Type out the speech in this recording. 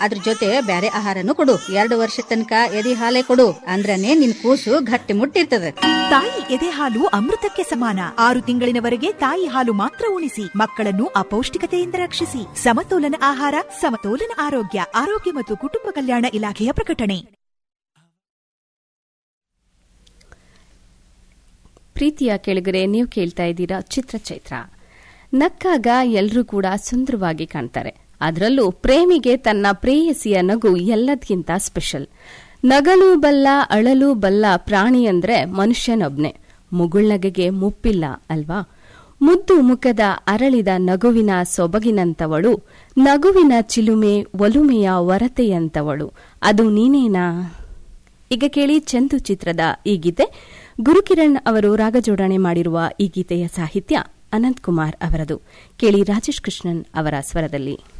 ಅದ್ರ ಜೊತೆ ಬ್ಯಾರೆ ಆಹಾರನು ಕೊಡು ಎರಡು ವರ್ಷ ತನಕ ಎದಿ ಹಾಲೇ ಕೊಡು ಅಂದ್ರನೇ ನಿನ್ ಕೂಸು ಗಟ್ಟಿ ಮುಟ್ಟಿರ್ತದ ತಾಯಿ ಎದೆ ಹಾಲು ಅಮೃತಕ್ಕೆ ಸಮಾನ ಆರು ತಿಂಗಳಿನವರೆಗೆ ತಾಯಿ ಹಾಲು ಮಾತ್ರ ಉಣಿಸಿ ಮಕ್ಕಳನ್ನು ಅಪೌಷ್ಟಿಕತೆಯಿಂದ ರಕ್ಷಿಸಿ ಸಮತೋಲನ ಆಹಾರ ಸಮತೋಲನ ಆರೋಗ್ಯ ಆರೋಗ್ಯ ಮತ್ತು ಕುಟುಂಬ ಕಲ್ಯಾಣ ಇಲಾಖೆಯ ಪ್ರಕಟಣೆ ಪ್ರೀತಿಯ ಕೆಳಗರೆ ನೀವು ಕೇಳ್ತಾ ಇದ್ದೀರಾ ಚಿತ್ರ ಚೈತ್ರ ನಕ್ಕಾಗ ಎಲ್ಲರೂ ಕೂಡ ಸುಂದರವಾಗಿ ಕಾಣ್ತಾರೆ ಅದರಲ್ಲೂ ಪ್ರೇಮಿಗೆ ತನ್ನ ಪ್ರೇಯಸಿಯ ನಗು ಎಲ್ಲದಕ್ಕಿಂತ ಸ್ಪೆಷಲ್ ನಗಲು ಬಲ್ಲ ಅಳಲು ಬಲ್ಲ ಪ್ರಾಣಿ ಅಂದ್ರೆ ಮನುಷ್ಯನೊಬ್ನೆ ಮುಗುಳ್ನಗೆಗೆ ಮುಪ್ಪಿಲ್ಲ ಅಲ್ವಾ ಮುದ್ದು ಮುಖದ ಅರಳಿದ ನಗುವಿನ ಸೊಬಗಿನಂತವಳು ನಗುವಿನ ಚಿಲುಮೆ ಒಲುಮೆಯ ವರತೆಯಂತವಳು ಅದು ನೀನೇನಾ ಈಗ ಕೇಳಿ ಚಂದು ಚಿತ್ರದ ಈ ಗೀತೆ ಗುರುಕಿರಣ್ ಅವರು ರಾಗಜೋಡಣೆ ಮಾಡಿರುವ ಈ ಗೀತೆಯ ಸಾಹಿತ್ಯ ಅನಂತ್ ಕುಮಾರ್ ಅವರದು ಕೇಳಿ ರಾಜೇಶ್ ಕೃಷ್ಣನ್ ಅವರ ಸ್ವರದಲ್ಲಿ